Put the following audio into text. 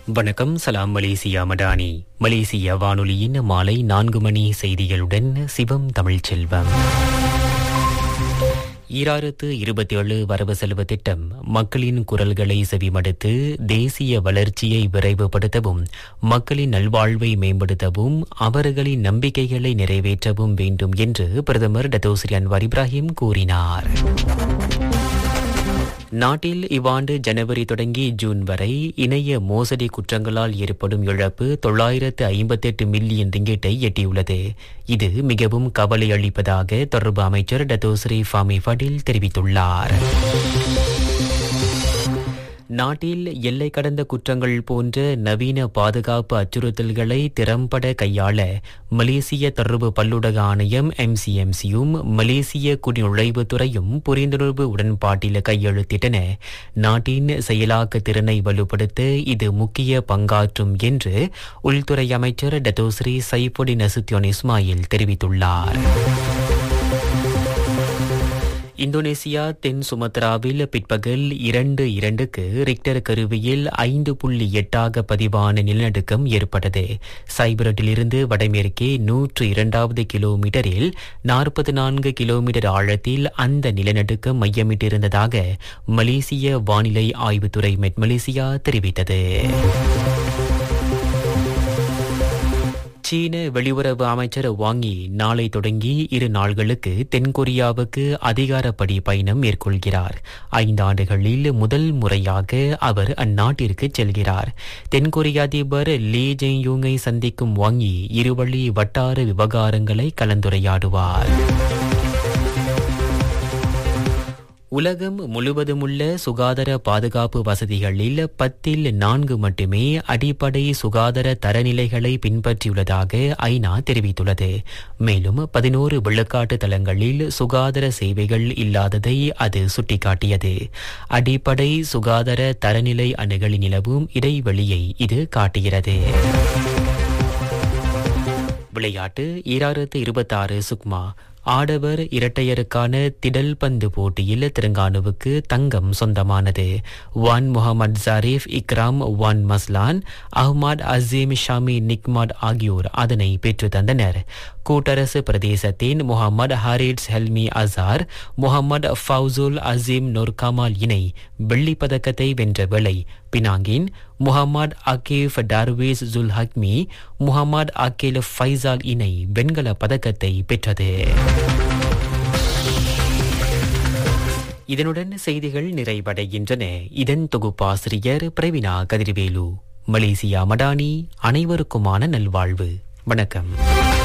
வணக்கம் சலாம் மலேசியா மடானி மலேசிய வானொலியின் மாலை நான்கு மணி செய்திகளுடன் சிவம் தமிழ்ச்செல்வம் ஈராயிரத்து இருபத்தி ஏழு வரவு செலவு திட்டம் மக்களின் குரல்களை செவிமடுத்து தேசிய வளர்ச்சியை விரைவுபடுத்தவும் மக்களின் நல்வாழ்வை மேம்படுத்தவும் அவர்களின் நம்பிக்கைகளை நிறைவேற்றவும் வேண்டும் என்று பிரதமர் டத்தோஸ்ரீ அன்வார் இப்ராஹிம் கூறினார் நாட்டில் இவ்வாண்டு ஜனவரி தொடங்கி ஜூன் வரை இணைய மோசடி குற்றங்களால் ஏற்படும் இழப்பு தொள்ளாயிரத்து ஐம்பத்தெட்டு மில்லியன் ரிங்கெட்டை எட்டியுள்ளது இது மிகவும் கவலை அளிப்பதாக தொடர்பு அமைச்சர் டத்தோஸ்ரீ ஃபாமி ஃபடில் தெரிவித்துள்ளார் நாட்டில் எல்லை கடந்த குற்றங்கள் போன்ற நவீன பாதுகாப்பு அச்சுறுத்தல்களை திறம்பட கையாள மலேசிய தொடர்பு பல்லுடக ஆணையம் எம்சிஎம்சியும் மலேசிய குடிநுழைவுத்துறையும் புரிந்துணர்வு உடன்பாட்டில் கையெழுத்திட்டன நாட்டின் செயலாக்க திறனை வலுப்படுத்த இது முக்கிய பங்காற்றும் என்று உள்துறை அமைச்சர் டத்தோஸ்ரீ சைஃபுடி நசுத்தியோன் இஸ்மாயில் தெரிவித்துள்ளார் இந்தோனேசியா தென் சுமத்ராவில் பிற்பகல் இரண்டு இரண்டுக்கு ரிக்டர் கருவியில் ஐந்து புள்ளி எட்டாக பதிவான நிலநடுக்கம் ஏற்பட்டது சைபரட்டிலிருந்து வடமேற்கே நூற்று இரண்டாவது கிலோமீட்டரில் நாற்பத்தி நான்கு கிலோமீட்டர் ஆழத்தில் அந்த நிலநடுக்கம் மையமிட்டிருந்ததாக மலேசிய வானிலை ஆய்வுத்துறை மெட் மலேசியா தெரிவித்தது சீன வெளியுறவு அமைச்சர் வாங்கி நாளை தொடங்கி இரு நாள்களுக்கு தென்கொரியாவுக்கு அதிகாரப்படி பயணம் மேற்கொள்கிறார் ஐந்து ஆண்டுகளில் முதல் முறையாக அவர் அந்நாட்டிற்கு செல்கிறார் தென்கொரிய அதிபர் லீ ஜெய்யூங்கை சந்திக்கும் வாங்கி இருவழி வட்டார விவகாரங்களை கலந்துரையாடுவார் உலகம் முழுவதுமுள்ள சுகாதார பாதுகாப்பு வசதிகளில் பத்தில் நான்கு மட்டுமே அடிப்படை சுகாதார தரநிலைகளை பின்பற்றியுள்ளதாக ஐநா தெரிவித்துள்ளது மேலும் பதினோரு விழுக்காட்டு தளங்களில் சுகாதார சேவைகள் இல்லாததை அது சுட்டிக்காட்டியது அடிப்படை சுகாதார தரநிலை அணுகல் நிலவும் இடைவெளியை இது காட்டுகிறது விளையாட்டு ஈராயிரத்து இருபத்தாறு சுக்மா ஆடவர் இரட்டையருக்கான திடல் பந்து போட்டியில் தெலுங்கானுவுக்கு தங்கம் சொந்தமானது Wan Muhammad Zarif Ikram Wan Mazlan Ahmad Azim Shami Nikmat ஆகியோர் அதனை பெற்று தந்தனர் கூட்டரசு பிரதேசத்தின் முகமது ஹாரிட்ஸ் ஹெல்மி அசார் முகமது ஃபவுசுல் அசீம் நொர்கமால் இணை வெள்ளிப் பதக்கத்தை வென்ற வேளை பினாங்கின் முகமது அகீஃப் டார்வேஸ் ஜுல் ஹக்மி முகமது அகில் ஃபைசால் இணை வெண்கல பதக்கத்தை பெற்றது இதனுடன் செய்திகள் நிறைவடைகின்றன இதன் தொகுப்பாசிரியர் பிரவினா கதிர்வேலு மலேசியா மடானி அனைவருக்குமான நல்வாழ்வு வணக்கம்